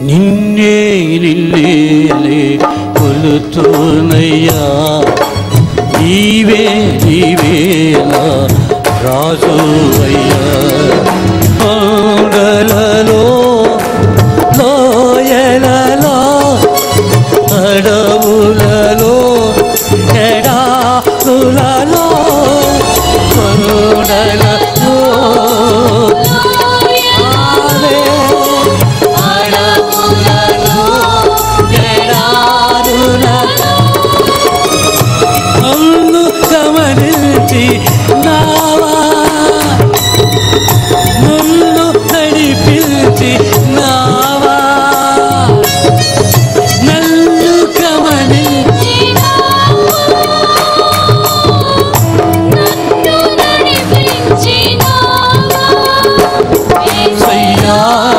నిన్నే నిన్నేలే కొలుతున్నయ్యా నీవే నీవేలా రాజు అయ్యా కొండలలో లోయలలో అడవులలో ఎడారులలో కొండలలో ఆవే అడవులలో ఎడారులలో నన్ను గమనించి నావా నన్ను నడిపించి నావా నన్ను గమనించి సయ్యా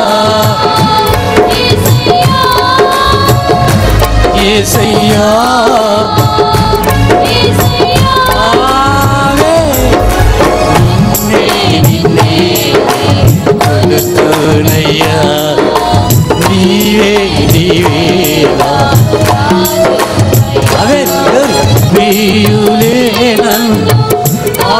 ఏ సయ్యా ఆవే నిన్నే నిన్నే కొలుతున్నయ్యా నీవే నీవేలా అవే ప్రియులే నన్ను ఆ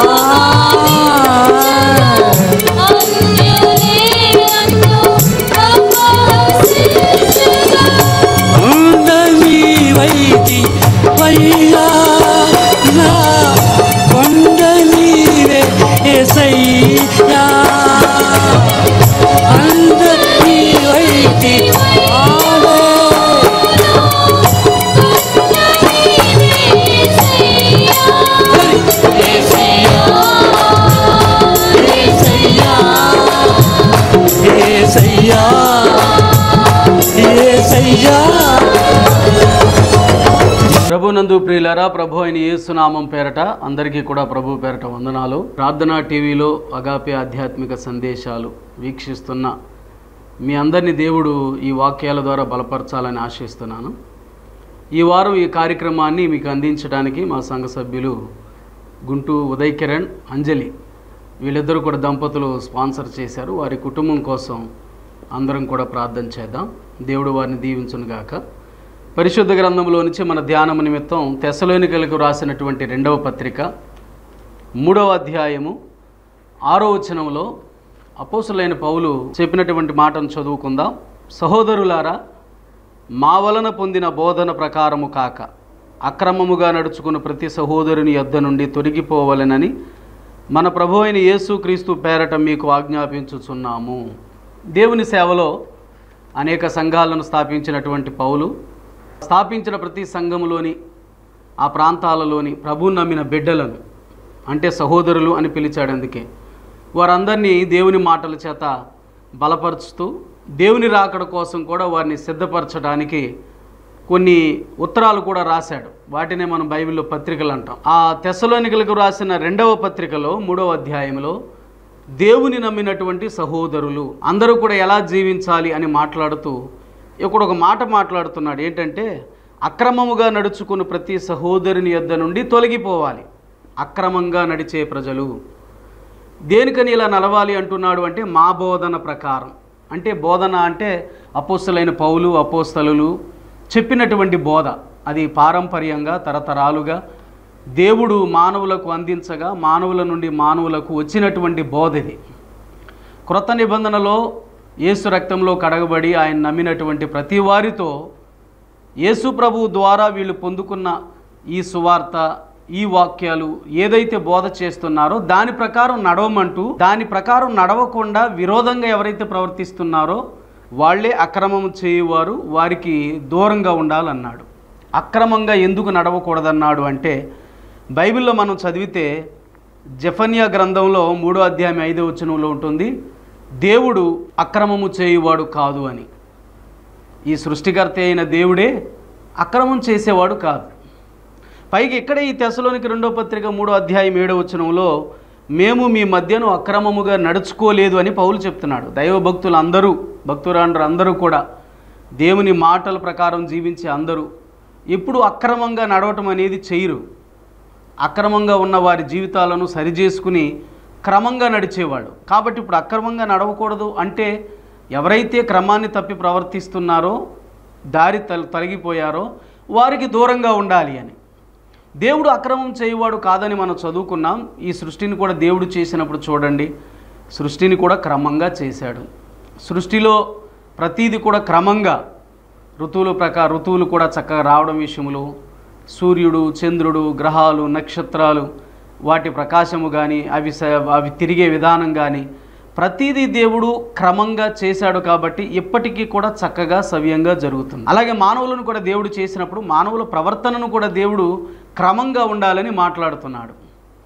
ఉండని వైది వయ్యా నా కొండలీవే ఎసయ్యా అందరి వైది ఆవే ఏసయ్యా ఏసయ్యా ఏసయ్యా ఏసయ్యా ప్రభునందు ప్రియులరా ప్రభు అయిన యేసునామం పేరట అందరికీ కూడా ప్రభు పేరట వందనాలు ప్రార్థనా టీవీలో అగాపే ఆధ్యాత్మిక సందేశాలు వీక్షిస్తున్న మీ అందరినీ దేవుడు ఈ వాక్యాల ద్వారా బలపరచాలని ఆశిస్తున్నాను ఈ వారం ఈ కార్యక్రమాన్ని మీకు అందించడానికి మా సంఘ సభ్యులు గుంటూ ఉదయ్ కిరణ్ అంజలి వీళ్ళిద్దరూ కూడా దంపతులు స్పాన్సర్ చేశారు వారి కుటుంబం కోసం అందరం కూడా ప్రార్థన చేద్దాం దేవుడు వారిని దీవించునుగాక పరిశుద్ధ గ్రంథంలో నుంచి మన ధ్యానం నిమిత్తం తెసలోనికలకు రాసినటువంటి రెండవ పత్రిక మూడవ అధ్యాయము ఆరో వచనంలో అపోసులైన పౌలు చెప్పినటువంటి మాటను చదువుకుందాం సహోదరులారా మా వలన పొందిన బోధన ప్రకారము కాక అక్రమముగా నడుచుకున్న ప్రతి సహోదరుని యొద్ద నుండి తొలగిపోవలెనని మన ప్రభు అయిన యేసుక్రీస్తు పేరట మీకు ఆజ్ఞాపించుచున్నాము దేవుని సేవలో అనేక సంఘాలను స్థాపించినటువంటి పౌలు స్థాపించిన ప్రతి సంఘములోని ఆ ప్రాంతాలలోని ప్రభువు నమ్మిన బిడ్డలను అంటే సహోదరులు అని పిలిచాడు అందుకే వారందరినీ దేవుని మాటల చేత బలపరుచుతూ దేవుని రాకడ కోసం కూడా వారిని సిద్ధపరచడానికి కొన్ని ఉత్తరాలు కూడా రాశాడు వాటినే మనం బైబిల్లో పత్రికలు అంటాం ఆ తెసలోనికలకు రాసిన రెండవ పత్రికలో మూడవ అధ్యాయంలో దేవుని నమ్మినటువంటి సహోదరులు అందరూ కూడా ఎలా జీవించాలి అని మాట్లాడుతూ ఇక్కడ ఒక మాట మాట్లాడుతున్నాడు ఏంటంటే అక్రమముగా నడుచుకున్న ప్రతి సహోదరుని యొద్ద నుండి తొలగిపోవాలి అక్రమంగా నడిచే ప్రజలు దేనికని ఇలా నలవాలి అంటున్నాడు అంటే మా బోధన ప్రకారం అంటే బోధన అంటే అపోస్తలైన పౌలు అపోస్తలు చెప్పినటువంటి బోధ అది పారంపర్యంగా తరతరాలుగా దేవుడు మానవులకు అందించగా మానవుల నుండి మానవులకు వచ్చినటువంటి బోధ ఇది క్రొత్త నిబంధనలో యేసు రక్తంలో కడగబడి ఆయన నమ్మినటువంటి ప్రతి వారితో యేసు ప్రభు ద్వారా వీళ్ళు పొందుకున్న ఈ సువార్త ఈ వాక్యాలు ఏదైతే బోధ చేస్తున్నారో దాని ప్రకారం నడవమంటూ దాని ప్రకారం నడవకుండా విరోధంగా ఎవరైతే ప్రవర్తిస్తున్నారో వాళ్ళే అక్రమం చేయువారు వారికి దూరంగా ఉండాలన్నాడు అక్రమంగా ఎందుకు నడవకూడదన్నాడు అంటే బైబిల్లో మనం చదివితే జఫన్యా గ్రంథంలో మూడో అధ్యాయం ఐదో వచనంలో ఉంటుంది దేవుడు అక్రమము చేయువాడు కాదు అని ఈ సృష్టికర్త అయిన దేవుడే అక్రమం చేసేవాడు కాదు పైకి ఇక్కడే ఈ తెసలోనికి రెండో పత్రిక మూడో అధ్యాయం ఏడో వచనంలో మేము మీ మధ్యను అక్రమముగా నడుచుకోలేదు అని పౌలు చెప్తున్నాడు దైవ భక్తులు అందరూ భక్తురాండ్రు అందరూ కూడా దేవుని మాటల ప్రకారం జీవించే అందరూ ఎప్పుడు అక్రమంగా నడవటం అనేది చేయరు అక్రమంగా ఉన్న వారి జీవితాలను సరిచేసుకుని క్రమంగా నడిచేవాళ్ళు కాబట్టి ఇప్పుడు అక్రమంగా నడవకూడదు అంటే ఎవరైతే క్రమాన్ని తప్పి ప్రవర్తిస్తున్నారో దారి తల తొలగిపోయారో వారికి దూరంగా ఉండాలి అని దేవుడు అక్రమం చేయవాడు కాదని మనం చదువుకున్నాం ఈ సృష్టిని కూడా దేవుడు చేసినప్పుడు చూడండి సృష్టిని కూడా క్రమంగా చేశాడు సృష్టిలో ప్రతీది కూడా క్రమంగా ఋతువుల ప్రకారం ఋతువులు కూడా చక్కగా రావడం విషయంలో సూర్యుడు చంద్రుడు గ్రహాలు నక్షత్రాలు వాటి ప్రకాశము కానీ అవి స- అవి తిరిగే విధానం కానీ ప్రతిదీ దేవుడు క్రమంగా చేశాడు కాబట్టి ఇప్పటికీ కూడా చక్కగా సవ్యంగా జరుగుతుంది అలాగే మానవులను కూడా దేవుడు చేసినప్పుడు మానవుల ప్రవర్తనను కూడా దేవుడు క్రమంగా ఉండాలని మాట్లాడుతున్నాడు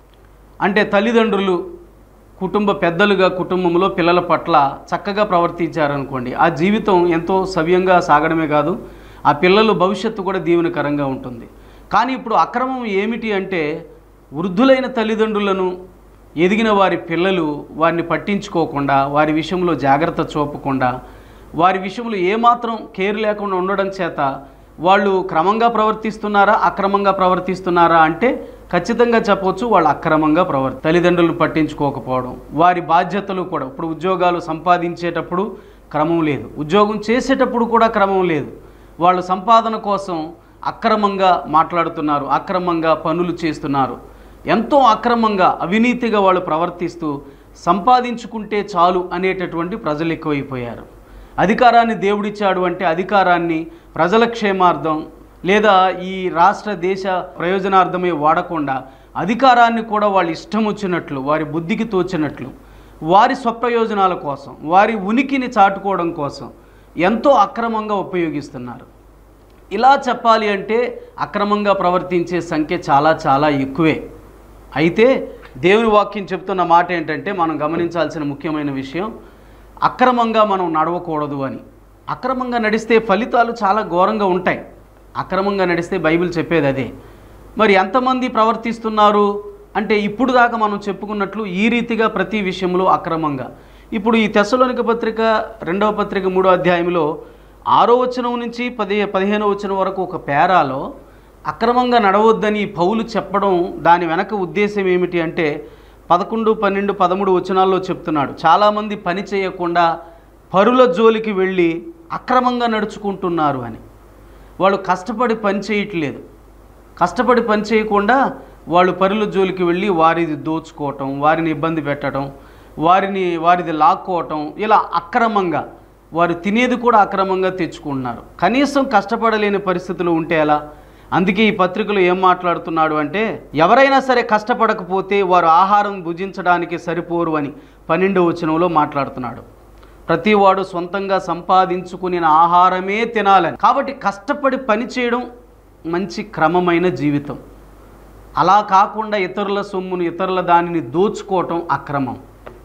అంటే తల్లిదండ్రులు కుటుంబ పెద్దలుగా కుటుంబంలో పిల్లల పట్ల చక్కగా ప్రవర్తించారనుకోండి ఆ జీవితం ఎంతో సవ్యంగా సాగడమే కాదు ఆ పిల్లలు భవిష్యత్తు కూడా దీవెనకరంగా ఉంటుంది కానీ ఇప్పుడు అక్రమం ఏమిటి అంటే వృద్ధులైన తల్లిదండ్రులను ఎదిగిన వారి పిల్లలు వారిని పట్టించుకోకుండా వారి విషయంలో జాగ్రత్త చూపకుండా వారి విషయంలో ఏమాత్రం కేర్ లేకుండా ఉండడం చేత వాళ్ళు క్రమంగా ప్రవర్తిస్తున్నారా అక్రమంగా ప్రవర్తిస్తున్నారా అంటే ఖచ్చితంగా చెప్పవచ్చు వాళ్ళు అక్రమంగా ప్రవర్తి తల్లిదండ్రులు పట్టించుకోకపోవడం వారి బాధ్యతలు కూడా ఇప్పుడు ఉద్యోగాలు సంపాదించేటప్పుడు క్రమం లేదు ఉద్యోగం చేసేటప్పుడు కూడా క్రమం లేదు వాళ్ళు సంపాదన కోసం అక్రమంగా మాట్లాడుతున్నారు అక్రమంగా పనులు చేస్తున్నారు ఎంతో అక్రమంగా అవినీతిగా వాళ్ళు ప్రవర్తిస్తూ సంపాదించుకుంటే చాలు అనేటటువంటి ప్రజలు ఎక్కువైపోయారు అధికారాన్ని దేవుడిచ్చాడు అంటే అధికారాన్ని ప్రజల క్షేమార్థం లేదా ఈ రాష్ట్ర దేశ ప్రయోజనార్థమే వాడకుండా అధికారాన్ని కూడా వాళ్ళు ఇష్టం వచ్చినట్లు వారి బుద్ధికి తోచినట్లు వారి స్వప్రయోజనాల కోసం వారి ఉనికిని చాటుకోవడం కోసం ఎంతో అక్రమంగా ఉపయోగిస్తున్నారు ఇలా చెప్పాలి అంటే అక్రమంగా ప్రవర్తించే సంఖ్య చాలా చాలా ఎక్కువే అయితే దేవుని వాక్యం చెప్తున్న మాట ఏంటంటే మనం గమనించాల్సిన ముఖ్యమైన విషయం అక్రమంగా మనం నడవకూడదు అని అక్రమంగా నడిస్తే ఫలితాలు చాలా ఘోరంగా ఉంటాయి అక్రమంగా నడిస్తే బైబిల్ చెప్పేది అదే మరి ఎంతమంది ప్రవర్తిస్తున్నారు అంటే ఇప్పుడు దాకా మనం చెప్పుకున్నట్లు ఈ రీతిగా ప్రతి విషయంలో అక్రమంగా ఇప్పుడు ఈ తెస్సలోనిక పత్రిక రెండవ పత్రిక మూడో అధ్యాయంలో ఆరో వచనం నుంచి పది పదిహేనో వచనం వరకు ఒక పేరాలో అక్రమంగా నడవద్దని పౌలు చెప్పడం దాని వెనక ఉద్దేశం ఏమిటి అంటే పదకొండు పన్నెండు పదమూడు వచనాల్లో చెప్తున్నాడు చాలామంది పని చేయకుండా పరుల జోలికి వెళ్ళి అక్రమంగా నడుచుకుంటున్నారు అని వాళ్ళు కష్టపడి పని చేయట్లేదు కష్టపడి పని చేయకుండా వాళ్ళు పరుల జోలికి వెళ్ళి వారిది దోచుకోవటం వారిని ఇబ్బంది పెట్టడం వారిని వారిది లాక్కోవటం ఇలా అక్రమంగా వారు తినేది కూడా అక్రమంగా తెచ్చుకుంటున్నారు కనీసం కష్టపడలేని పరిస్థితులు ఉంటే ఎలా అందుకే ఈ పత్రికలో ఏం మాట్లాడుతున్నాడు అంటే ఎవరైనా సరే కష్టపడకపోతే వారు ఆహారం భుజించడానికి సరిపోరు అని పన్నెండో వచనంలో మాట్లాడుతున్నాడు ప్రతివాడు సొంతంగా సంపాదించుకుని ఆహారమే తినాలని కాబట్టి కష్టపడి పని చేయడం మంచి క్రమమైన జీవితం అలా కాకుండా ఇతరుల సొమ్మును ఇతరుల దానిని దోచుకోవటం అక్రమం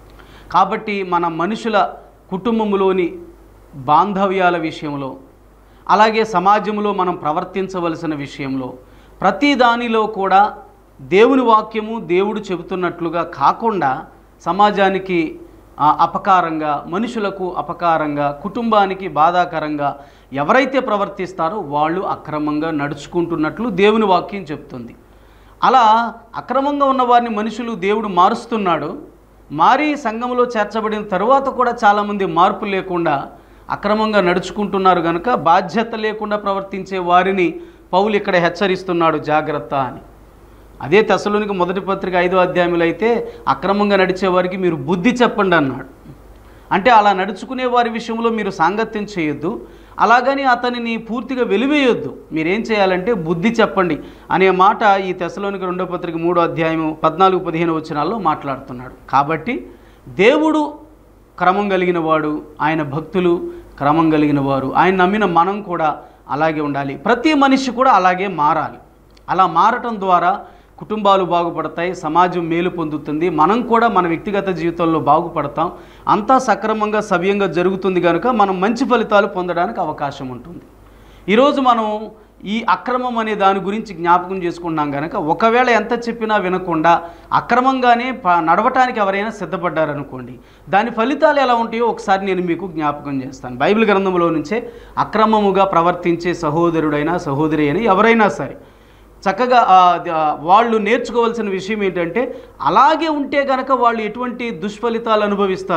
కాబట్టి మన మనుషుల కుటుంబంలోని బాంధవ్యాల విషయంలో అలాగే సమాజంలో మనం ప్రవర్తించవలసిన విషయంలో ప్రతి దానిలో కూడా దేవుని వాక్యము దేవుడు చెబుతున్నట్లుగా కాకుండా సమాజానికి ఆ, అపకారంగా మనుషులకు అపకారంగా కుటుంబానికి బాధాకరంగా ఎవరైతే ప్రవర్తిస్తారో వాళ్ళు అక్రమంగా నడుచుకుంటున్నట్లు దేవుని వాక్యం చెప్తుంది అలా అక్రమంగా ఉన్న వారిని మనుషులు దేవుడు మారుస్తున్నాడు మారి సంఘంలో చేర్చబడిన తరువాత కూడా చాలామంది మార్పు లేకుండా అక్రమంగా నడుచుకుంటున్నారు కనుక బాధ్యత లేకుండా ప్రవర్తించే వారిని పౌలు ఇక్కడ హెచ్చరిస్తున్నాడు జాగ్రత్త అని అదే తెసలోనికి మొదటి పత్రిక ఐదో అధ్యాయంలో అయితే అక్రమంగా నడిచే వారికి మీరు బుద్ధి చెప్పండి అన్నాడు అంటే అలా నడుచుకునే వారి విషయంలో మీరు సాంగత్యం చేయొద్దు అలాగని అతనిని పూర్తిగా వెలివేయొద్దు మీరేం చేయాలంటే బుద్ధి చెప్పండి అనే మాట ఈ తెసలోనికి రెండో పత్రిక మూడో అధ్యాయం పద్నాలుగు పదిహేను వచనాల్లో మాట్లాడుతున్నాడు కాబట్టి దేవుడు క్రమం కలిగిన వాడు ఆయన భక్తులు క్రమం కలిగిన వారు ఆయన నమ్మిన మనం కూడా అలాగే ఉండాలి ప్రతి మనిషి కూడా అలాగే మారాలి అలా మారటం ద్వారా కుటుంబాలు బాగుపడతాయి సమాజం మేలు పొందుతుంది మనం కూడా మన వ్యక్తిగత జీవితంలో బాగుపడతాం అంతా సక్రమంగా సవ్యంగా జరుగుతుంది కనుక మనం మంచి ఫలితాలు పొందడానికి అవకాశం ఉంటుంది ఈరోజు మనం ఈ అక్రమం అనే దాని గురించి జ్ఞాపకం చేసుకున్నాం కనుక ఒకవేళ ఎంత చెప్పినా వినకుండా అక్రమంగానే ప- నడవటానికి ఎవరైనా సిద్ధపడ్డారనుకోండి దాని ఫలితాలు ఎలా ఉంటాయో ఒకసారి నేను మీకు జ్ఞాపకం చేస్తాను బైబిల్ గ్రంథంలో నుంచే అక్రమముగా ప్రవర్తించే సహోదరుడైనా సహోదరి అయినా ఎవరైనా సరే చక్కగా ఆ, ద- వాళ్ళు నేర్చుకోవాల్సిన విషయం ఏంటంటే అలాగే ఉంటే కనుక వాళ్ళు ఎటువంటి దుష్ఫలితాలు అనుభవిస్తారు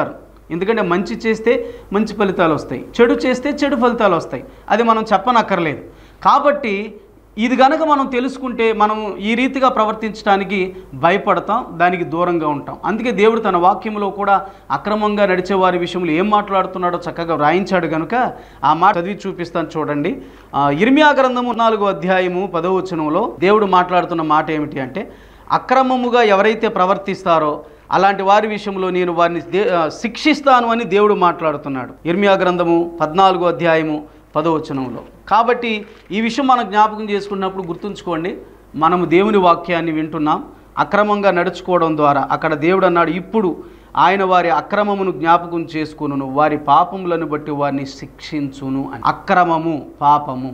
ఎందుకంటే మంచి చేస్తే మంచి ఫలితాలు వస్తాయి చెడు చేస్తే చెడు ఫలితాలు వస్తాయి అది మనం చెప్పనక్కర్లేదు కాబట్టి ఇది గనక మనం తెలుసుకుంటే మనం ఈ రీతిగా ప్రవర్తించడానికి భయపడతాం దానికి దూరంగా ఉంటాం అందుకే దేవుడు తన వాక్యంలో కూడా అక్రమంగా నడిచే వారి విషయంలో ఏం మాట్లాడుతున్నాడో చక్కగా వ్రాయించాడు కనుక ఆ మాట చదివి చూపిస్తాను చూడండి ఆ, ఇర్మియా గ్రంథము నాలుగో అధ్యాయము పదవచనంలో దేవుడు మాట్లాడుతున్న మాట ఏమిటి అంటే అక్రమముగా ఎవరైతే ప్రవర్తిస్తారో అలాంటి వారి విషయంలో నేను వారిని దే- ఆ, శిక్షిస్తాను అని దేవుడు మాట్లాడుతున్నాడు ఇర్మియా గ్రంథము పద్నాలుగో అధ్యాయము పదవచనంలో కాబట్టి ఈ విషయం మనం జ్ఞాపకం చేసుకున్నప్పుడు గుర్తుంచుకోండి మనము దేవుని వాక్యాన్ని వింటున్నాం అక్రమంగా నడుచుకోవడం ద్వారా అక్కడ దేవుడు అన్నాడు ఇప్పుడు ఆయన వారి అక్రమమును జ్ఞాపకం చేసుకును వారి పాపములను బట్టి వారిని శిక్షించును అని అక్రమము పాపము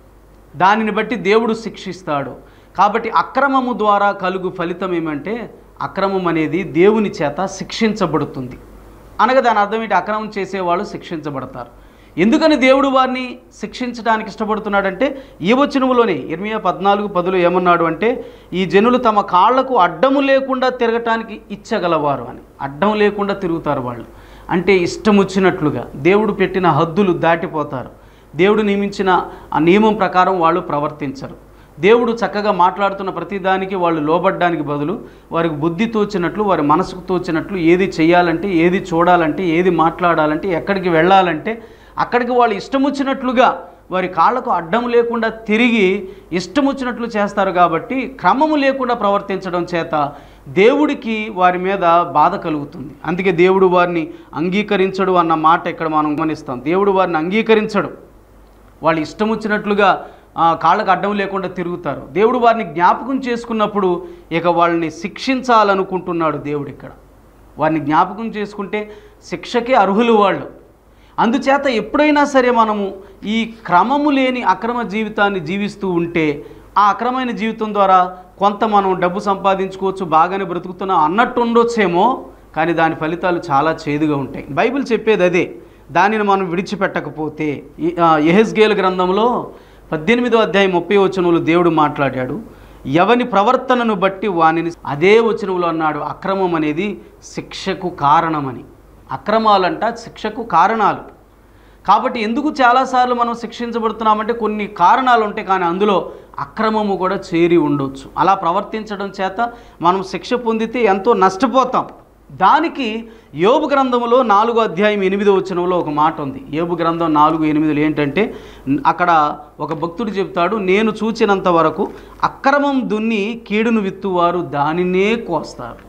దానిని బట్టి దేవుడు శిక్షిస్తాడు కాబట్టి అక్రమము ద్వారా కలుగు ఫలితం ఏమంటే అక్రమం అనేది దేవుని చేత శిక్షించబడుతుంది అనగా దాని అర్థం ఏంటి అక్రమం చేసేవాళ్ళు శిక్షించబడతారు ఎందుకని దేవుడు వారిని శిక్షించడానికి ఇష్టపడుతున్నాడంటే ఈ వచనములోనే ఇరవై పద్నాలుగు పదులు ఏమన్నాడు అంటే ఈ జనులు తమ కాళ్లకు అడ్డము లేకుండా తిరగటానికి ఇచ్చగలవారు అని అడ్డం లేకుండా తిరుగుతారు వాళ్ళు అంటే ఇష్టం వచ్చినట్లుగా దేవుడు పెట్టిన హద్దులు దాటిపోతారు దేవుడు నియమించిన ఆ నియమం ప్రకారం వాళ్ళు ప్రవర్తించరు దేవుడు చక్కగా మాట్లాడుతున్న ప్రతిదానికి వాళ్ళు లోబడ్డానికి బదులు వారికి బుద్ధి తోచినట్లు వారి మనసుకు తోచినట్లు ఏది చేయాలంటే ఏది చూడాలంటే ఏది మాట్లాడాలంటే ఎక్కడికి వెళ్ళాలంటే అక్కడికి వాళ్ళు ఇష్టం వచ్చినట్లుగా వారి కాళ్ళకు అడ్డం లేకుండా తిరిగి ఇష్టం వచ్చినట్లు చేస్తారు కాబట్టి క్రమము లేకుండా ప్రవర్తించడం చేత దేవుడికి వారి మీద బాధ కలుగుతుంది అందుకే దేవుడు వారిని అంగీకరించడు అన్న మాట ఇక్కడ మనం గమనిస్తాం దేవుడు వారిని అంగీకరించడు వాళ్ళు ఇష్టం వచ్చినట్లుగా ఆ, కాళ్ళకు అడ్డం లేకుండా తిరుగుతారు దేవుడు వారిని జ్ఞాపకం చేసుకున్నప్పుడు ఇక వాళ్ళని శిక్షించాలనుకుంటున్నాడు దేవుడు ఇక్కడ వారిని జ్ఞాపకం చేసుకుంటే శిక్షకే అర్హులు వాళ్ళు అందుచేత ఎప్పుడైనా సరే మనము ఈ క్రమము లేని అక్రమ జీవితాన్ని జీవిస్తూ ఉంటే ఆ అక్రమైన జీవితం ద్వారా కొంత మనం డబ్బు సంపాదించుకోవచ్చు బాగానే బ్రతుకుతున్నాం అన్నట్టు ఉండొచ్చేమో కానీ దాని ఫలితాలు చాలా చేదుగా ఉంటాయి బైబిల్ చెప్పేది అదే దానిని మనం విడిచిపెట్టకపోతే ఈ- ఆ, యెహెజ్కేలు గ్రంథంలో పద్దెనిమిదో అధ్యాయం ముప్పై వచనంలో దేవుడు మాట్లాడాడు ఎవని ప్రవర్తనను బట్టి వానిని అదే వచనంలో అన్నాడు అక్రమం అనేది శిక్షకు కారణమని అక్రమాలంట శిక్షకు కారణాలు కాబట్టి ఎందుకు చాలాసార్లు మనం శిక్షించబడుతున్నామంటే కొన్ని కారణాలు ఉంటాయి కానీ అందులో అక్రమము కూడా చేరి ఉండొచ్చు అలా ప్రవర్తించడం చేత మనం శిక్ష పొందితే ఎంతో నష్టపోతాం దానికి యోబు గ్రంథంలో నాలుగో అధ్యాయం ఎనిమిదో వచనంలో ఒక మాట ఉంది యోబు గ్రంథం నాలుగు ఎనిమిదిలో ఏంటంటే న్- అక్కడ ఒక భక్తుడు చెప్తాడు నేను చూచినంత వరకు అక్రమం దున్ని కీడును విత్తువారు దానినే కోస్తారు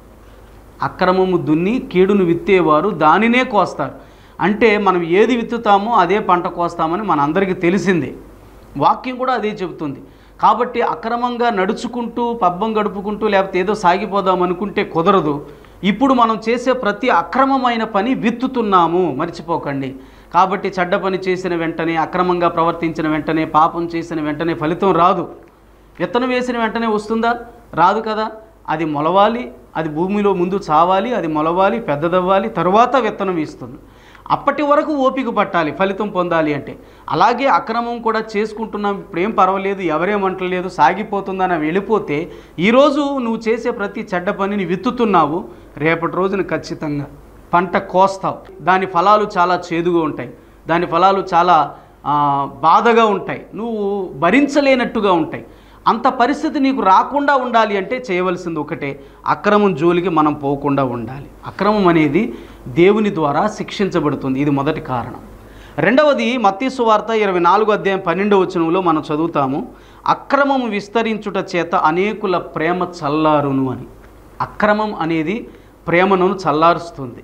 అక్రమము దున్ని కీడును విత్తేవారు దానినే కోస్తారు అంటే మనం ఏది విత్తుతామో అదే పంట కోస్తామని మన అందరికీ తెలిసిందే వాక్యం కూడా అదే చెబుతుంది కాబట్టి అక్రమంగా నడుచుకుంటూ పబ్బం గడుపుకుంటూ లేకపోతే ఏదో సాగిపోదాం అనుకుంటే కుదరదు ఇప్పుడు మనం చేసే ప్రతి అక్రమమైన పని విత్తుతున్నాము మర్చిపోకండి కాబట్టి చెడ్డ పని చేసిన వెంటనే అక్రమంగా ప్రవర్తించిన వెంటనే పాపం చేసిన వెంటనే ఫలితం రాదు విత్తనం వేసిన వెంటనే వస్తుందా రాదు కదా అది మొలవాలి అది భూమిలో ముందు చావాలి అది మొలవాలి పెద్దదవ్వాలి తరువాత విత్తనం ఇస్తుంది అప్పటి వరకు ఓపిక పట్టాలి ఫలితం పొందాలి అంటే అలాగే అక్రమం కూడా చేసుకుంటున్నాం ఇప్పుడేం పర్వాలేదు ఎవరేమంటలేదు సాగిపోతుందని వెళ్ళిపోతే ఈరోజు నువ్వు చేసే ప్రతి చెడ్డ పనిని విత్తుతున్నావు రేపటి రోజున ఖచ్చితంగా పంట కోస్తావు దాని ఫలాలు చాలా చేదుగా ఉంటాయి దాని ఫలాలు చాలా ఆ, బాధగా ఉంటాయి నువ్వు భరించలేనట్టుగా ఉంటాయి అంత పరిస్థితి నీకు రాకుండా ఉండాలి అంటే చేయవలసింది ఒకటే అక్రమం జోలికి మనం పోకుండా ఉండాలి అక్రమం అనేది దేవుని ద్వారా శిక్షించబడుతుంది ఇది మొదటి కారణం రెండవది మత్తీసు వార్త ఇరవై నాలుగు అధ్యాయం పన్నెండవ వచనంలో మనం చదువుతాము అక్రమము విస్తరించుట చేత అనేకుల ప్రేమ చల్లారును అని అక్రమం అనేది ప్రేమను చల్లారుస్తుంది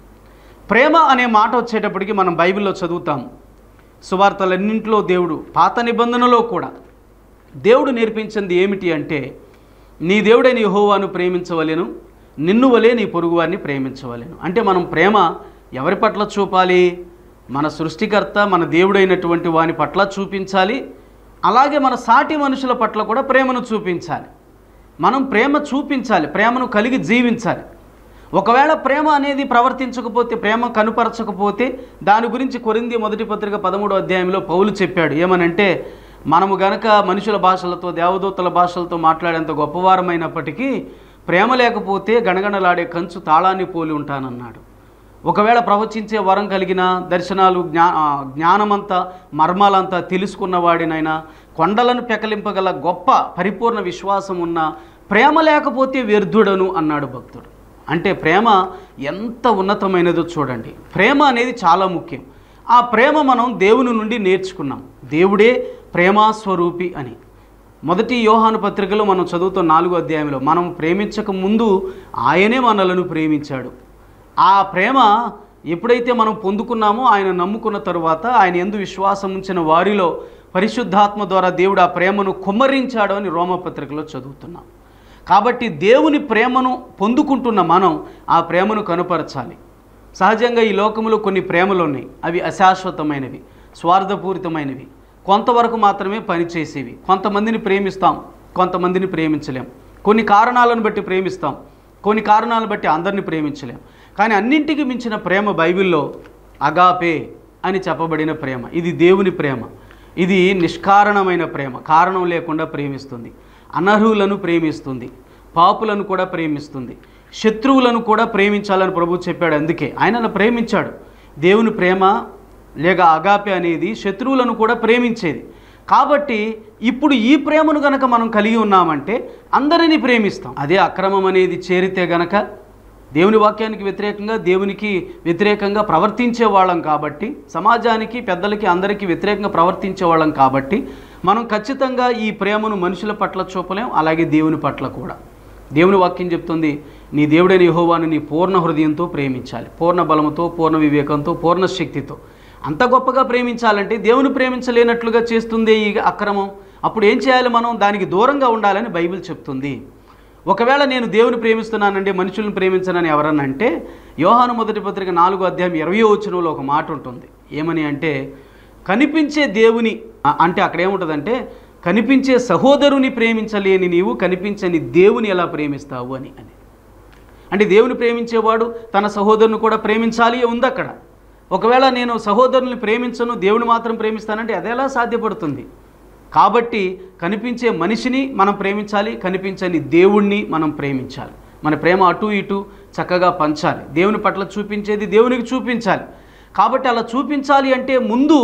ప్రేమ అనే మాట వచ్చేటప్పటికి మనం బైబిల్లో చదువుతాము సువార్తలన్నింటిలో దేవుడు పాత నిబంధనలో కూడా దేవుడు నేర్పించింది ఏమిటి అంటే నీ దేవుడే నీ హోవాను ప్రేమించవలెను నిన్ను వలే నీ పొరుగువారిని ప్రేమించవలెను అంటే మనం ప్రేమ ఎవరి పట్ల చూపాలి మన సృష్టికర్త మన దేవుడైనటువంటి వాని పట్ల చూపించాలి అలాగే మన సాటి మనుషుల పట్ల కూడా ప్రేమను చూపించాలి మనం ప్రేమ చూపించాలి ప్రేమను కలిగి జీవించాలి ఒకవేళ ప్రేమ అనేది ప్రవర్తించకపోతే ప్రేమ కనుపరచకపోతే దాని గురించి కొరింది మొదటి పత్రిక పదమూడో అధ్యాయంలో పౌలు చెప్పాడు ఏమనంటే మనము గనక మనుషుల భాషలతో దేవదూతల భాషలతో మాట్లాడేంత గొప్పవారమైనప్పటికీ ప్రేమ లేకపోతే గణగణలాడే కంచు తాళాన్ని పోలి ఉంటానన్నాడు ఒకవేళ ప్రవచించే వరం కలిగిన దర్శనాలు జ్ఞా ఆ, జ్ఞానమంతా మర్మాలంతా తెలుసుకున్నవాడినైనా కొండలను పెకలింపగల గొప్ప పరిపూర్ణ విశ్వాసం ఉన్న ప్రేమ లేకపోతే వ్యర్థుడను అన్నాడు భక్తుడు అంటే ప్రేమ ఎంత ఉన్నతమైనదో చూడండి ప్రేమ అనేది చాలా ముఖ్యం ఆ ప్రేమ మనం దేవుని నుండి నేర్చుకున్నాం దేవుడే ప్రేమాస్వరూపి అని మొదటి యోహాను పత్రికలో మనం చదువుతున్న నాలుగో అధ్యాయంలో మనం ప్రేమించక ముందు ఆయనే మనలను ప్రేమించాడు ఆ ప్రేమ ఎప్పుడైతే మనం పొందుకున్నామో ఆయన నమ్ముకున్న తరువాత ఆయన ఎందు విశ్వాసం ఉంచిన వారిలో పరిశుద్ధాత్మ ద్వారా దేవుడు ఆ ప్రేమను కుమ్మరించాడు అని రోమపత్రికలో చదువుతున్నాం కాబట్టి దేవుని ప్రేమను పొందుకుంటున్న మనం ఆ ప్రేమను కనుపరచాలి సహజంగా ఈ లోకంలో కొన్ని ప్రేమలు ఉన్నాయి అవి అశాశ్వతమైనవి స్వార్థపూరితమైనవి కొంతవరకు మాత్రమే పనిచేసేవి కొంతమందిని ప్రేమిస్తాం కొంతమందిని ప్రేమించలేం కొన్ని కారణాలను బట్టి ప్రేమిస్తాం కొన్ని కారణాలను బట్టి అందరిని ప్రేమించలేం కానీ అన్నింటికి మించిన ప్రేమ బైబిల్లో అగాపే అని చెప్పబడిన ప్రేమ ఇది దేవుని ప్రేమ ఇది నిష్కారణమైన ప్రేమ కారణం లేకుండా ప్రేమిస్తుంది అనర్హులను ప్రేమిస్తుంది పాపులను కూడా ప్రేమిస్తుంది శత్రువులను కూడా ప్రేమించాలని ప్రభు చెప్పాడు అందుకే ఆయనను ప్రేమించాడు దేవుని ప్రేమ లేక అగాపే అనేది శత్రువులను కూడా ప్రేమించేది కాబట్టి ఇప్పుడు ఈ ప్రేమను గనక మనం కలిగి ఉన్నామంటే అందరినీ ప్రేమిస్తాం అదే అక్రమం అనేది చేరితే గనక దేవుని వాక్యానికి వ్యతిరేకంగా దేవునికి వ్యతిరేకంగా ప్రవర్తించే వాళ్ళం కాబట్టి సమాజానికి పెద్దలకి అందరికీ వ్యతిరేకంగా ప్రవర్తించే వాళ్ళం కాబట్టి మనం ఖచ్చితంగా ఈ ప్రేమను మనుషుల పట్ల చూపలేం అలాగే దేవుని పట్ల కూడా దేవుని వాక్యం చెప్తుంది నీ దేవుడైన యెహోవాను నీ పూర్ణ హృదయంతో ప్రేమించాలి పూర్ణ బలముతో పూర్ణ వివేకంతో పూర్ణ శక్తితో అంత గొప్పగా ప్రేమించాలంటే దేవుని ప్రేమించలేనట్లుగా చేస్తుంది ఈ అక్రమం అప్పుడు ఏం చేయాలి మనం దానికి దూరంగా ఉండాలని బైబిల్ చెప్తుంది ఒకవేళ నేను దేవుని ప్రేమిస్తున్నానంటే మనుషులను ప్రేమించనని ఎవరన్నా అంటే యోహాను మొదటి పత్రిక నాలుగో అధ్యాయం ఇరవయో వచనంలో ఒక మాట ఉంటుంది ఏమని అంటే కనిపించే దేవుని అ- అంటే అక్కడ ఏముంటుందంటే కనిపించే సహోదరుని ప్రేమించలేని నీవు కనిపించని దేవుని ఎలా ప్రేమిస్తావు అని అని అంటే దేవుని ప్రేమించేవాడు తన సహోదరుని కూడా ప్రేమించాలి ఉంది అక్కడ ఒకవేళ నేను సహోదరుని ప్రేమించను దేవుని మాత్రం ప్రేమిస్తానంటే అదెలా సాధ్యపడుతుంది కాబట్టి కనిపించే మనిషిని మనం ప్రేమించాలి కనిపించని దేవుణ్ణి మనం ప్రేమించాలి మన ప్రేమ అటు ఇటు చక్కగా పంచాలి దేవుని పట్ల చూపించేది దేవునికి చూపించాలి కాబట్టి అలా చూపించాలి అంటే ముందు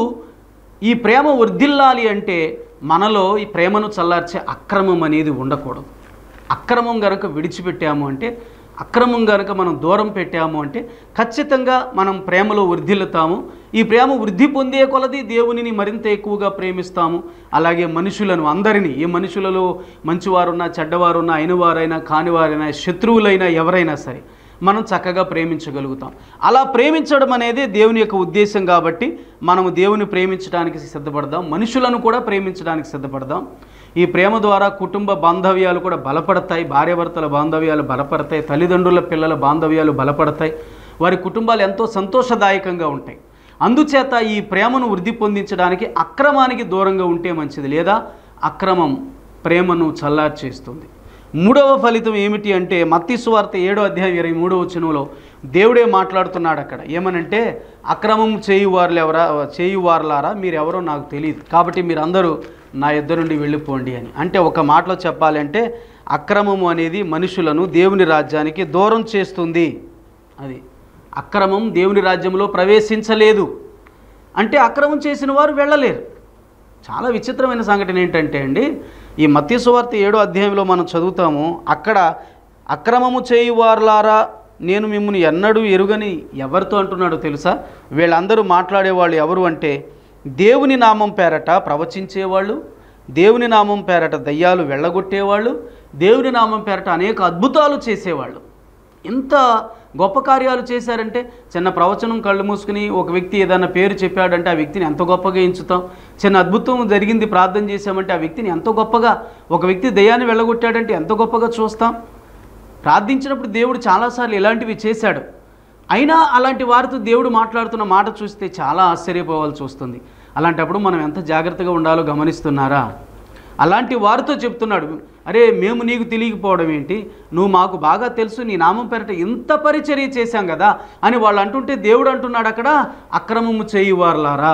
ఈ ప్రేమ వర్ధిల్లాలి అంటే మనలో ఈ ప్రేమను చల్లార్చే అక్రమం అనేది ఉండకూడదు అక్రమం గనక విడిచిపెట్టాము అంటే అక్రమం గనక మనం దూరం పెట్టాము అంటే ఖచ్చితంగా మనం ప్రేమలో వృద్ధిల్లుతాము ఈ ప్రేమ వృద్ధి పొందే కొలది దేవునిని మరింత ఎక్కువగా ప్రేమిస్తాము అలాగే మనుషులను అందరినీ ఏ మనుషులలో మంచివారున్నా చెడ్డవారున్నా అయినవారైనా కానివారైనా శత్రువులైనా ఎవరైనా సరే మనం చక్కగా ప్రేమించగలుగుతాం అలా ప్రేమించడం అనేది దేవుని యొక్క ఉద్దేశం కాబట్టి మనము దేవుని ప్రేమించడానికి సిద్ధపడదాం మనుషులను కూడా ప్రేమించడానికి సిద్ధపడదాం ఈ ప్రేమ ద్వారా కుటుంబ బాంధవ్యాలు కూడా బలపడతాయి భార్యాభర్తల బాంధవ్యాలు బలపడతాయి తల్లిదండ్రుల పిల్లల బాంధవ్యాలు బలపడతాయి వారి కుటుంబాలు ఎంతో సంతోషదాయకంగా ఉంటాయి అందుచేత ఈ ప్రేమను వృద్ధి పొందించడానికి అక్రమానికి దూరంగా ఉంటే మంచిది లేదా అక్రమం ప్రేమను చల్లార్చేస్తుంది మూడవ ఫలితం ఏమిటి అంటే మత్తి సువార్త ఏడో అధ్యాయం ఇరవై మూడో వచనంలో దేవుడే మాట్లాడుతున్నాడు అక్కడ ఏమనంటే అక్రమం చేయువారులు ఎవరా చేయువారులారా మీరెవరో నాకు తెలియదు కాబట్టి మీరందరూ నా ఇద్దరు నుండి వెళ్ళిపోండి అని అంటే ఒక మాటలో చెప్పాలంటే అక్రమము అనేది మనుషులను దేవుని రాజ్యానికి దూరం చేస్తుంది అది అక్రమం దేవుని రాజ్యంలో ప్రవేశించలేదు అంటే అక్రమం చేసిన వారు వెళ్ళలేరు చాలా విచిత్రమైన సంఘటన ఏంటంటే అండి ఈ మత్య సువార్త ఏడో అధ్యాయంలో మనం చదువుతాము అక్కడ అక్రమము చేయువారులారా నేను మిమ్మల్ని ఎన్నడూ ఎరుగని ఎవరితో అంటున్నాడో తెలుసా వీళ్ళందరూ మాట్లాడేవాళ్ళు ఎవరు అంటే దేవుని నామం పేరట ప్రవచించేవాళ్ళు దేవుని నామం పేరట దయ్యాలు వెళ్ళగొట్టేవాళ్ళు దేవుని నామం పేరట అనేక అద్భుతాలు చేసేవాళ్ళు ఎంత గొప్ప కార్యాలు చేశారంటే చిన్న ప్రవచనం కళ్ళు మూసుకుని ఒక వ్యక్తి ఏదైనా పేరు చెప్పాడంటే ఆ వ్యక్తిని ఎంత గొప్పగా ఎంచుతాం చిన్న అద్భుతం జరిగింది ప్రార్థన చేశామంటే ఆ వ్యక్తిని ఎంత గొప్పగా ఒక వ్యక్తి దయ్యాన్ని వెళ్ళగొట్టాడంటే ఎంత గొప్పగా చూస్తాం ప్రార్థించినప్పుడు దేవుడు చాలాసార్లు ఇలాంటివి చేశాడు అయినా అలాంటి వారితో దేవుడు మాట్లాడుతున్న మాట చూస్తే చాలా ఆశ్చర్యపోవాల్సి వస్తుంది అలాంటప్పుడు మనం ఎంత జాగ్రత్తగా ఉండాలో గమనిస్తున్నారా అలాంటి వారితో చెప్తున్నాడు అరే మేము నీకు తెలియకపోవడం ఏంటి నువ్వు మాకు బాగా తెలుసు నీ నామం పేరట ఇంత పరిచర్య చేశాం కదా అని వాళ్ళు అంటుంటే దేవుడు అంటున్నాడు అక్కడ అక్రమము చేయువారులారా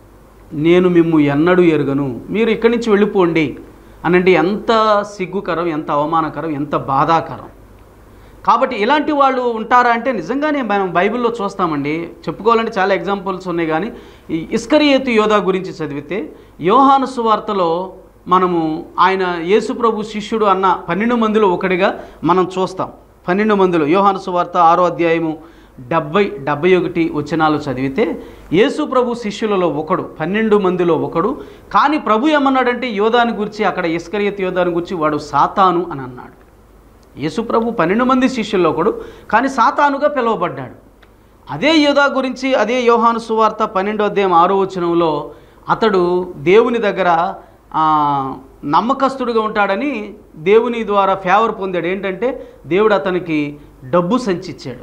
నేను మిమ్ము ఎన్నడూ ఎరుగను మీరు ఇక్కడి నుంచి వెళ్ళిపోండి అనంటే ఎంత సిగ్గుకరం ఎంత అవమానకరం ఎంత బాధాకరం కాబట్టి ఇలాంటి వాళ్ళు ఉంటారా అంటే నిజంగానే మనం బైబిల్లో చూస్తామండి చెప్పుకోవాలంటే చాలా ఎగ్జాంపుల్స్ ఉన్నాయి కానీ ఈ ఇస్కరియేతు యోధా గురించి చదివితే యోహాను సువార్తలో మనము ఆయన యేసుప్రభు శిష్యుడు అన్న పన్నెండు మందిలో ఒకటిగా మనం చూస్తాం పన్నెండు మందిలో యోహాను సువార్త ఆరో అధ్యాయము డెబ్బై డెబ్బై ఒకటి వచనాలు చదివితే యేసు ప్రభు శిష్యులలో ఒకడు పన్నెండు మందిలో ఒకడు కానీ ప్రభు ఏమన్నాడంటే యోధాని గురించి అక్కడ ఇస్కరియత్ యోధాని గురించి వాడు సాతాను అని అన్నాడు యేసుప్రభు పన్నెండు మంది శిష్యుల్లో ఒకడు కానీ సాతానుగా పిలువబడ్డాడు అదే యోధా గురించి అదే యోహాను సువార్త పన్నెండో అధ్యాయం ఆరో వచనంలో అతడు దేవుని దగ్గర ఆ, నమ్మకస్తుడుగా ఉంటాడని దేవుని ద్వారా ఫేవర్ పొందాడు ఏంటంటే దేవుడు అతనికి డబ్బు సంచిచ్చాడు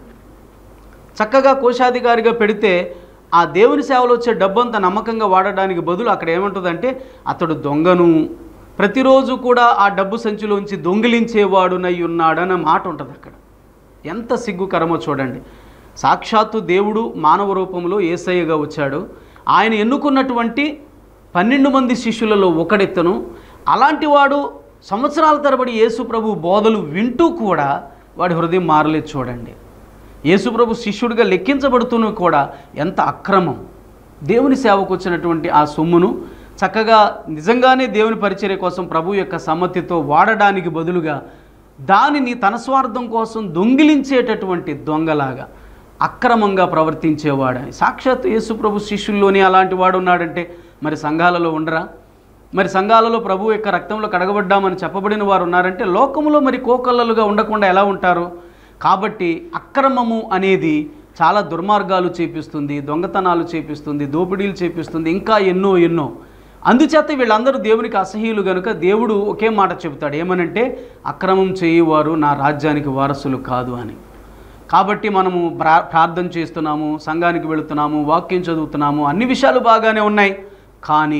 చక్కగా కోశాధికారిగా పెడితే ఆ దేవుని సేవలో వచ్చే డబ్బు అంతా నమ్మకంగా వాడడానికి బదులు అక్కడ ఏమంటుందంటే అతడు దొంగను ప్రతిరోజు కూడా ఆ డబ్బు సంచిలోంచి దొంగిలించేవాడునై ఉన్నాడన్న మాట ఉంటుంది అక్కడ ఎంత సిగ్గుకరమో చూడండి సాక్షాత్తు దేవుడు మానవ రూపంలో ఏసయ్యగా వచ్చాడు ఆయన ఎన్నుకున్నటువంటి పన్నెండు మంది శిష్యులలో ఒకడెత్తను అలాంటి వాడు సంవత్సరాల తరబడి యేసు ప్రభు బోధలు వింటూ కూడా వాడి హృదయం మారలేదు చూడండి యేసుప్రభు శిష్యుడిగా లెక్కించబడుతున్న కూడా ఎంత అక్రమం దేవుని సేవకు వచ్చినటువంటి ఆ సొమ్మును చక్కగా నిజంగానే దేవుని పరిచర్య కోసం ప్రభు యొక్క సమ్మతితో వాడడానికి బదులుగా దానిని తన స్వార్థం కోసం దొంగిలించేటటువంటి దొంగలాగా అక్రమంగా ప్రవర్తించేవాడని సాక్షాత్ యేసుప్రభు శిష్యుల్లోనే అలాంటి వాడు ఉన్నాడంటే మరి సంఘాలలో ఉండరా మరి సంఘాలలో ప్రభు యొక్క రక్తంలో కడగబడ్డామని చెప్పబడిన వారు ఉన్నారంటే లోకములో మరి కోకల్లలుగా ఉండకుండా ఎలా ఉంటారు కాబట్టి అక్రమము అనేది చాలా దుర్మార్గాలు చేపిస్తుంది దొంగతనాలు చేపిస్తుంది దోపిడీలు చేపిస్తుంది ఇంకా ఎన్నో ఎన్నో అందుచేత వీళ్ళందరూ దేవునికి అసహ్యులు గనుక దేవుడు ఒకే మాట చెబుతాడు ఏమనంటే అక్రమం చేయువారు నా రాజ్యానికి వారసులు కాదు అని కాబట్టి మనము ప్రా ప్రార్థన చేస్తున్నాము సంఘానికి వెళుతున్నాము వాక్యం చదువుతున్నాము అన్ని విషయాలు బాగానే ఉన్నాయి కానీ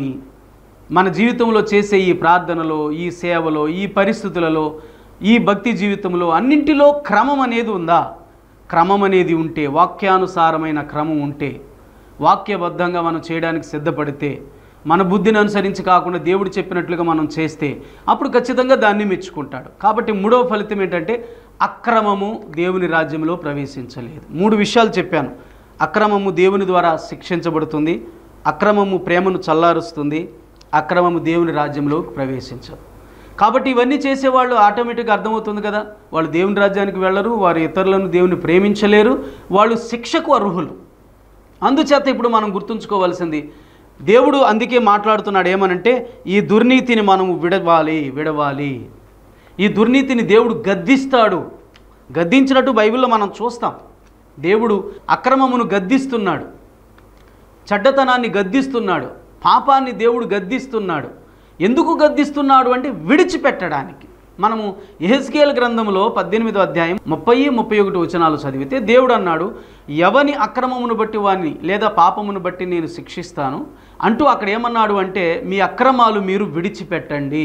మన జీవితంలో చేసే ఈ ప్రార్థనలో ఈ సేవలో ఈ పరిస్థితులలో ఈ భక్తి జీవితంలో అన్నింటిలో క్రమం అనేది ఉందా క్రమం అనేది ఉంటే వాక్యానుసారమైన క్రమం ఉంటే వాక్యబద్ధంగా మనం చేయడానికి సిద్ధపడితే మన బుద్ధిని అనుసరించి కాకుండా దేవుడు చెప్పినట్లుగా మనం చేస్తే అప్పుడు ఖచ్చితంగా దాన్ని మెచ్చుకుంటాడు కాబట్టి మూడవ ఫలితం ఏంటంటే అక్రమము దేవుని రాజ్యంలో ప్రవేశించలేదు మూడు విషయాలు చెప్పాను అక్రమము దేవుని ద్వారా శిక్షించబడుతుంది అక్రమము ప్రేమను చల్లారుస్తుంది అక్రమము దేవుని రాజ్యంలో ప్రవేశించదు కాబట్టి ఇవన్నీ చేసేవాళ్ళు ఆటోమేటిక్గా అర్థమవుతుంది కదా వాళ్ళు దేవుని రాజ్యానికి వెళ్ళరు వారు ఇతరులను దేవుని ప్రేమించలేరు వాళ్ళు శిక్షకు అర్హులు అందుచేత ఇప్పుడు మనం గుర్తుంచుకోవాల్సింది దేవుడు అందుకే మాట్లాడుతున్నాడు ఏమనంటే ఈ దుర్నీతిని మనము విడవాలి విడవాలి ఈ దుర్నీతిని దేవుడు గద్దిస్తాడు గద్దించినట్టు బైబిల్లో మనం చూస్తాం దేవుడు అక్రమమును గద్దిస్తున్నాడు చెడ్డతనాన్ని గద్దిస్తున్నాడు పాపాన్ని దేవుడు గద్దిస్తున్నాడు ఎందుకు గద్దిస్తున్నాడు అంటే విడిచిపెట్టడానికి మనము ఎహెస్కేల్ గ్రంథంలో పద్దెనిమిదో అధ్యాయం ముప్పై ముప్పై ఒకటి వచనాలు చదివితే దేవుడు అన్నాడు ఎవని అక్రమమును బట్టి వాణ్ణి లేదా పాపమును బట్టి నేను శిక్షిస్తాను అంటూ అక్కడ ఏమన్నాడు అంటే మీ అక్రమాలు మీరు విడిచిపెట్టండి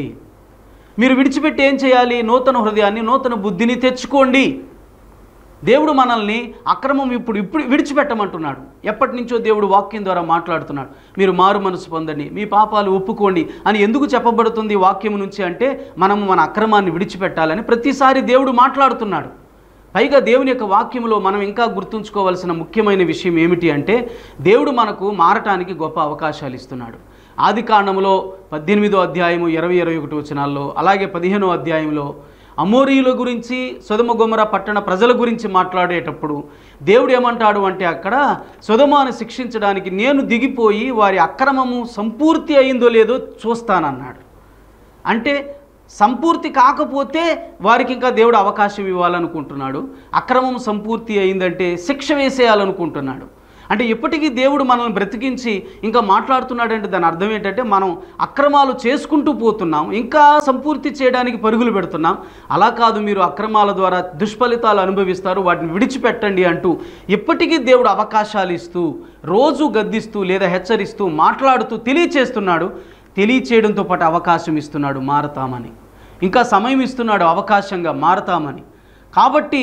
మీరు విడిచిపెట్టి ఏం చేయాలి నూతన హృదయాన్ని నూతన బుద్ధిని తెచ్చుకోండి దేవుడు మనల్ని అక్రమం ఇప్పుడు ఇప్పుడు విడిచిపెట్టమంటున్నాడు ఎప్పటి నుంచో దేవుడు వాక్యం ద్వారా మాట్లాడుతున్నాడు మీరు మారు మనసు పొందండి మీ పాపాలు ఒప్పుకోండి అని ఎందుకు చెప్పబడుతుంది వాక్యం నుంచి అంటే మనము మన అక్రమాన్ని విడిచిపెట్టాలని ప్రతిసారి దేవుడు మాట్లాడుతున్నాడు పైగా దేవుని యొక్క వాక్యంలో మనం ఇంకా గుర్తుంచుకోవాల్సిన ముఖ్యమైన విషయం ఏమిటి అంటే దేవుడు మనకు మారటానికి గొప్ప అవకాశాలు ఇస్తున్నాడు ఆది కాండంలో పద్దెనిమిదో అధ్యాయము ఇరవై ఇరవై ఒకటి వచనాల్లో అలాగే పదిహేనో అధ్యాయంలో అమోరీయుల గురించి సొదమ గొమర పట్టణ ప్రజల గురించి మాట్లాడేటప్పుడు దేవుడు ఏమంటాడు అంటే అక్కడ సొదమాను శిక్షించడానికి నేను దిగిపోయి వారి అక్రమము సంపూర్తి అయిందో లేదో చూస్తానన్నాడు అంటే సంపూర్తి కాకపోతే వారికి ఇంకా దేవుడు అవకాశం ఇవ్వాలనుకుంటున్నాడు అక్రమం సంపూర్తి అయిందంటే శిక్ష వేసేయాలనుకుంటున్నాడు అంటే ఇప్పటికీ దేవుడు మనల్ని బ్రతికించి ఇంకా మాట్లాడుతున్నాడంటే దాని అర్థం ఏంటంటే మనం అక్రమాలు చేసుకుంటూ పోతున్నాం ఇంకా సంపూర్తి చేయడానికి పరుగులు పెడుతున్నాం అలా కాదు మీరు అక్రమాల ద్వారా దుష్ఫలితాలు అనుభవిస్తారు వాటిని విడిచిపెట్టండి అంటూ ఇప్పటికీ దేవుడు అవకాశాలు ఇస్తూ రోజు గద్దిస్తూ లేదా హెచ్చరిస్తూ మాట్లాడుతూ తెలియచేస్తున్నాడు తెలియచేయడంతో పాటు అవకాశం ఇస్తున్నాడు మారతామని ఇంకా సమయం ఇస్తున్నాడు అవకాశంగా మారతామని కాబట్టి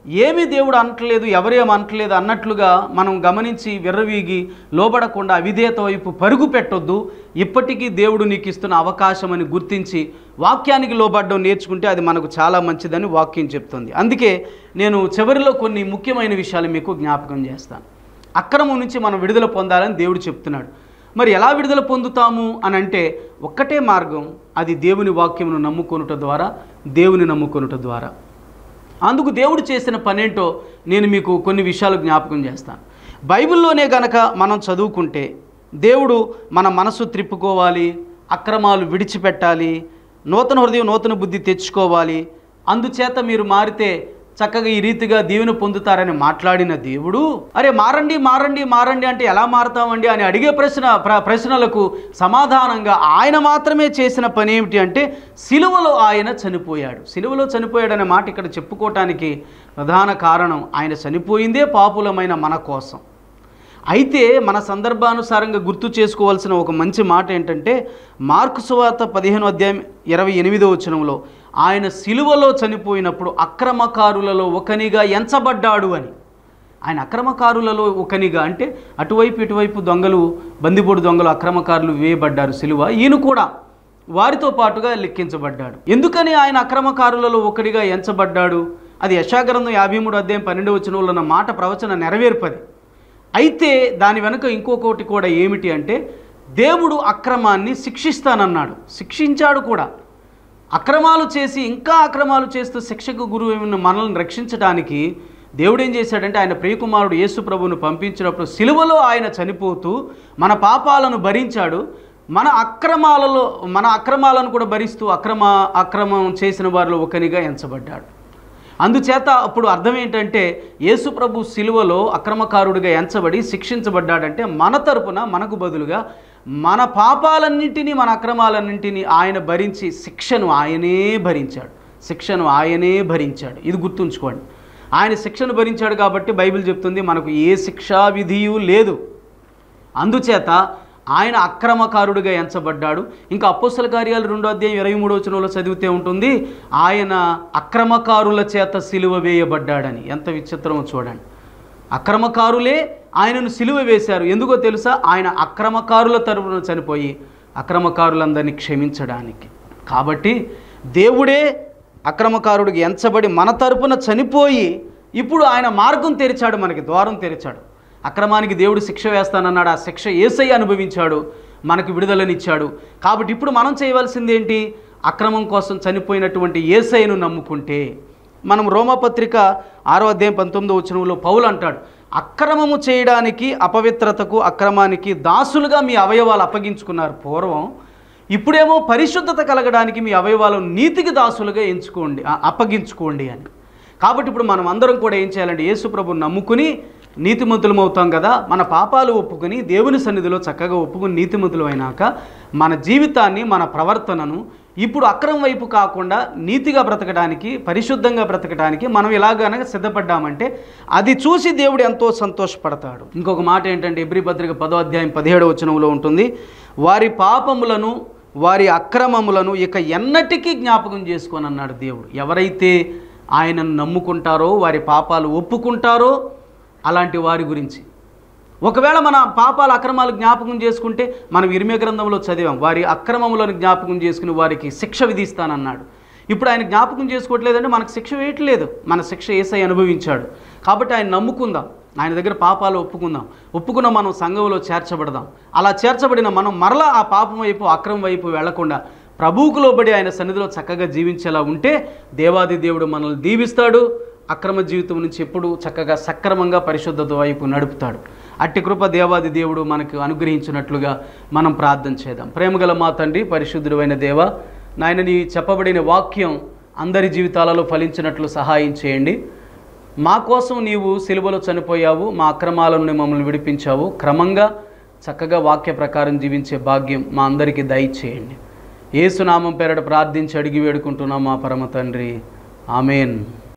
ఏమీ దేవుడు అనట్లేదు ఎవరేం అనట్లేదు అన్నట్లుగా మనం గమనించి విర్రవీగి లోబడకుండా అవిధేయత వైపు పరుగు పెట్టొద్దు ఇప్పటికీ దేవుడు నీకు ఇస్తున్న అవకాశం అని గుర్తించి వాక్యానికి లోబడడం నేర్చుకుంటే అది మనకు చాలా మంచిదని వాక్యం చెప్తుంది అందుకే నేను చివరిలో కొన్ని ముఖ్యమైన విషయాలు మీకు జ్ఞాపకం చేస్తాను అక్రమం నుంచి మనం విడుదల పొందాలని దేవుడు చెప్తున్నాడు మరి ఎలా విడుదల పొందుతాము అని అంటే ఒక్కటే మార్గం అది దేవుని వాక్యమును నమ్ముకొనుట ద్వారా దేవుని నమ్ముకొనుట ద్వారా అందుకు దేవుడు చేసిన పనేంటో నేను మీకు కొన్ని విషయాలు జ్ఞాపకం చేస్తాను బైబిల్లోనే గనక మనం చదువుకుంటే దేవుడు మన మనసు త్రిప్పుకోవాలి అక్రమాలు విడిచిపెట్టాలి నూతన హృదయం నూతన బుద్ధి తెచ్చుకోవాలి అందుచేత మీరు మారితే చక్కగా ఈ రీతిగా దీవెన పొందుతారని మాట్లాడిన దేవుడు అరే మారండి మారండి మారండి అంటే ఎలా మారుతామండి అని అడిగే ప్రశ్న ప్ర- ప్రశ్నలకు సమాధానంగా ఆయన మాత్రమే చేసిన పని ఏమిటి అంటే సిలువలో ఆయన చనిపోయాడు సిలువలో చనిపోయాడనే మాట ఇక్కడ చెప్పుకోవటానికి ప్రధాన కారణం ఆయన చనిపోయిందే పాపులమైన మన కోసం అయితే మన సందర్భానుసారంగా గుర్తు చేసుకోవాల్సిన ఒక మంచి మాట ఏంటంటే మార్కు సువార్త పదిహేను అధ్యాయం ఇరవై ఎనిమిదో వచనంలో ఆయన సిలువలో చనిపోయినప్పుడు అక్రమకారులలో ఒకనిగా ఎంచబడ్డాడు అని ఆయన అక్రమకారులలో ఒకనిగా అంటే అటువైపు ఇటువైపు దొంగలు బందిపోడు దొంగలు అక్రమకారులు వేయబడ్డారు సిలువ ఈయన కూడా వారితో పాటుగా లెక్కించబడ్డాడు ఎందుకని ఆయన అక్రమకారులలో ఒకడిగా ఎంచబడ్డాడు అది యశాగ్రంథం యాభై మూడు అధ్యాయం పన్నెండు వచనంలో ఉన్న మాట ప్రవచన నెరవేర్పది అయితే దాని వెనుక ఇంకొకటి కూడా ఏమిటి అంటే దేవుడు అక్రమాన్ని శిక్షిస్తానన్నాడు శిక్షించాడు కూడా అక్రమాలు చేసి ఇంకా అక్రమాలు చేస్తూ శిక్షకు గురువు మనల్ని రక్షించడానికి దేవుడు ఏం చేశాడంటే ఆయన ప్రియకుమారుడు యేసు ప్రభువును పంపించినప్పుడు సిలువలో ఆయన చనిపోతూ మన పాపాలను భరించాడు మన అక్రమాలలో మన అక్రమాలను కూడా భరిస్తూ అక్రమ అక్రమం చేసిన వారిలో ఒకనిగా ఎంచబడ్డాడు అందుచేత అప్పుడు అర్థం ఏంటంటే యేసు ప్రభు సిలువలో అక్రమకారుడిగా ఎంచబడి శిక్షించబడ్డాడంటే మన తరపున మనకు బదులుగా మన పాపాలన్నింటినీ మన అక్రమాలన్నింటినీ ఆయన భరించి శిక్షను ఆయనే భరించాడు శిక్షను ఆయనే భరించాడు ఇది గుర్తుంచుకోండి ఆయన శిక్షను భరించాడు కాబట్టి బైబిల్ చెప్తుంది మనకు ఏ శిక్షా విధియు లేదు అందుచేత ఆయన అక్రమకారుడిగా ఎంచబడ్డాడు ఇంకా అపోస్తల కార్యాలు రెండో అధ్యాయం ఇరవై మూడో వచనంలో చదివితే ఉంటుంది ఆయన అక్రమకారుల చేత సిలువ వేయబడ్డాడని ఎంత విచిత్రమో చూడండి అక్రమకారులే ఆయనను సిలువ వేశారు ఎందుకో తెలుసా ఆయన అక్రమకారుల తరపున చనిపోయి అక్రమకారులందరినీ క్షమించడానికి కాబట్టి దేవుడే అక్రమకారుడికి ఎంచబడి మన తరపున చనిపోయి ఇప్పుడు ఆయన మార్గం తెరిచాడు మనకి ద్వారం తెరిచాడు అక్రమానికి దేవుడు శిక్ష వేస్తానన్నాడు ఆ శిక్ష ఏసై అనుభవించాడు మనకు విడుదలనిచ్చాడు కాబట్టి ఇప్పుడు మనం చేయవలసింది ఏంటి అక్రమం కోసం చనిపోయినటువంటి ఏసైను నమ్ముకుంటే మనం రోమపత్రిక ఆరో అధ్యాయం పంతొమ్మిదో వచనంలో పౌలు అంటాడు అక్రమము చేయడానికి అపవిత్రతకు అక్రమానికి దాసులుగా మీ అవయవాలు అప్పగించుకున్నారు పూర్వం ఇప్పుడేమో పరిశుద్ధత కలగడానికి మీ అవయవాలను నీతికి దాసులుగా ఎంచుకోండి ఆ- అప్పగించుకోండి అని కాబట్టి ఇప్పుడు మనం అందరం కూడా ఏం చేయాలంటే యేసు ప్రభుని నమ్ముకుని నీతిమంతులం అవుతాం కదా మన పాపాలు ఒప్పుకొని దేవుని సన్నిధిలో చక్కగా ఒప్పుకుని నీతిమంతులు అయినాక మన జీవితాన్ని మన ప్రవర్తనను ఇప్పుడు అక్రమం వైపు కాకుండా నీతిగా బ్రతకడానికి పరిశుద్ధంగా బ్రతకడానికి మనం ఎలాగనగా సిద్ధపడ్డామంటే అది చూసి దేవుడు ఎంతో సంతోషపడతాడు ఇంకొక మాట ఏంటంటే ఎబ్రి పత్రిక పదో అధ్యాయం పదిహేడవ వచనంలో ఉంటుంది వారి పాపములను వారి అక్రమములను ఇక ఎన్నటికీ జ్ఞాపకం చేసుకొని అన్నాడు దేవుడు ఎవరైతే ఆయనను నమ్ముకుంటారో వారి పాపాలు ఒప్పుకుంటారో అలాంటి వారి గురించి ఒకవేళ మన పాపాల అక్రమాలు జ్ఞాపకం చేసుకుంటే మనం ఇరిమే గ్రంథంలో చదివాం వారి అక్రమములను జ్ఞాపకం చేసుకుని వారికి శిక్ష విధిస్తానన్నాడు ఇప్పుడు ఆయన జ్ఞాపకం చేసుకోవట్లేదంటే మనకు శిక్ష వేయట్లేదు మన శిక్ష ఏసై అనుభవించాడు కాబట్టి ఆయన నమ్ముకుందాం ఆయన దగ్గర పాపాలు ఒప్పుకుందాం ఒప్పుకున్న మనం సంఘంలో చేర్చబడదాం అలా చేర్చబడిన మనం మరలా ఆ పాపం వైపు అక్రమం వైపు వెళ్లకుండా ప్రభువుకు లోబడి ఆయన సన్నిధిలో చక్కగా జీవించేలా ఉంటే దేవాది దేవుడు మనల్ని దీవిస్తాడు అక్రమ జీవితం నుంచి ఎప్పుడు చక్కగా సక్రమంగా పరిశుద్ధత వైపు నడుపుతాడు అట్టి కృప దేవాది దేవుడు మనకు అనుగ్రహించినట్లుగా మనం ప్రార్థన చేద్దాం ప్రేమగల మా తండ్రి పరిశుద్ధుడు అయిన దేవ నాయన నీ చెప్పబడిన వాక్యం అందరి జీవితాలలో ఫలించినట్లు సహాయం చేయండి మా కోసం నీవు సిలువలో చనిపోయావు మా అక్రమాల నుండి మమ్మల్ని విడిపించావు క్రమంగా చక్కగా వాక్య ప్రకారం జీవించే భాగ్యం మా అందరికీ దయచేయండి ఏసునామం పేరట ప్రార్థించి అడిగి వేడుకుంటున్నాం మా పరమ తండ్రి ఆమెన్